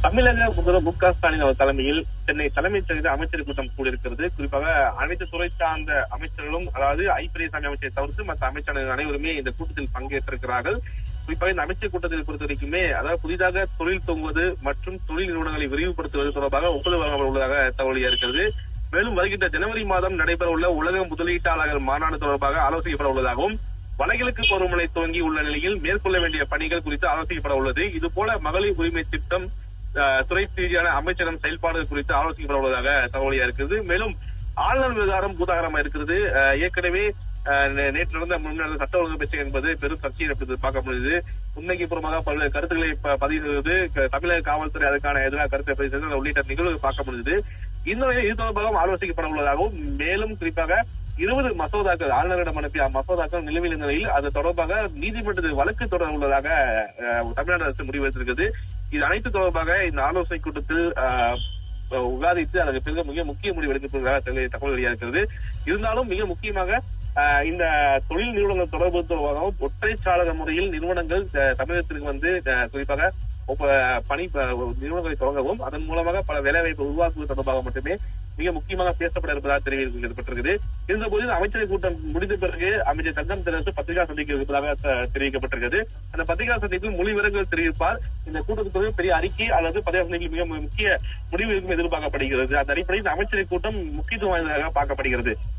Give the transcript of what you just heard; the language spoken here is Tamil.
தமிழக முதல்வர் மு க ஸ்டாலின் அவர் தலைமையில் சென்னை தலைமைச் செயலக அமைச்சர் கூட்டம் கூடியிருக்கிறது குறிப்பாக அனைத்து துறை சார்ந்த அமைச்சர்களும் அதாவது ஐ பெரியசாமி அமைச்சரை தவிர்த்து மற்ற அமைச்சர்கள் அனைவருமே இந்த கூட்டத்தில் பங்கேற்றிருக்கிறார்கள் குறிப்பாக இந்த அமைச்சர் கூட்டத்தில் பொறுத்த வரைக்குமே அதாவது புதிதாக தொழில் துவங்குவது மற்றும் தொழில் நிறுவனங்களை விரிவுபடுத்துவது தொடர்பாக ஒப்புதல் வழங்கப்பட உள்ளதாக தகவல் இருக்கிறது மேலும் வருகின்ற ஜனவரி மாதம் நடைபெற உள்ள உலக முதலீட்டாளர்கள் மாநாடு தொடர்பாக ஆலோசிக்கப்பட உள்ளதாகவும் வடகிழக்கு பருவமழை துவங்கி உள்ள நிலையில் மேற்கொள்ள வேண்டிய பணிகள் குறித்து ஆலோசிக்கப்பட உள்ளது இதுபோல மகளிர் உரிமை திட்டம் அஹ், துறை ரீதியான அமைச்சகம் செயல்பாடுகள் குறித்து ஆலோசிக்கப்பட உள்ளதாக தகவலியா இருக்கிறது மேலும் ஆளுநர் விவகாரம் பூதாகரமா இருக்கிறது அஹ், ஏற்கனவே அஹ், நே- நேற்று நடந்த முன்னாள் சட்ட ஒழுங்கு பிரச்சனை என்பது பெரும் சர்ச்சையை எப்படி பார்க்க முடியுது உண்மைக்கு புறமாக பல்வேறு கருத்துக்களை ப- பதிவு செய்வது க- தமிழக காவல்துறை அதுக்கான எதிராக கருத்தை பதிவு செய்வது உள்ளிட்ட நிகழ்வுகள் பார்க்க முடியுது இந்த நிலையில் இது தொடர்பாக ஆலோசிக்கப்பட உள்ளதாகவும் மேலும் குறிப்பாக இருபது மசோதாக்கள் ஆளுநரிடம் அனுப்பிய மசோதாக்கள் நிலுவையில் இருந்த நிலையில் அது தொடர்பாக நீதிமன்றத்தில் வழக்கு தொடர உள்ளதாக அஹ், தமிழ்நாடு அரசு முடிவெடுத்திருக்கிறது இது அனைத்து தொடர்பாக இந்த ஆலோசனை கூட்டத்தில் அஹ், விவாதித்து அதற்கு பிறகு மிக முக்கிய முடிவு எடுக்கப்படுவதாக தெளி- தகவல் வெளியாகிறது இருந்தாலும் மிக முக்கியமாக அஹ், இந்த தொழில் நிறுவனங்கள் தொடர்பு தொடர்பாகவும் ஒற்றை சாளர முறையில் நிறுவனங்கள் அஹ், தமிழகத்திற்கு வந்து அஹ், குறிப்பாக ஒப்ப- பணி அஹ், நிறுவனங்களை தொடங்கவும் அதன் மூலமாக பல வேலைவாய்ப்பு உருவாக்குவது தொடர்பாக மட்டுமே மிக முக்கியமாக பேசப்பட இருப்பதாக தெரிவிக்கப்பட்டிருக்கிறது இருந்தபோது இந்த அமைச்சரை கூட்டம் முடிந்த பிறகு அமைச்சர் தங்கம் தெரசு பத்திரிகா சந்திக்க இருப்பதாக த- தெரிவிக்கப்பட்டிருக்கிறது அந்த பத்திரிகா சந்திப்பில் மொழி விவரங்கள் தெரிவிப்பார் இந்த கூட்டத்துக்கு பெரிய அறிக்கை அல்லது பத்திரிகா சந்திப்பில் மிக முக்கிய முடிவு இருக்கும் எதிர்பார்க்கப்படுகிறது அந்த அடிப்படையில் இந்த அமைச்சரை கூட்டம் முக்கியத்துவம் வாய்ந்ததாக பார்க்கப்படுகிறது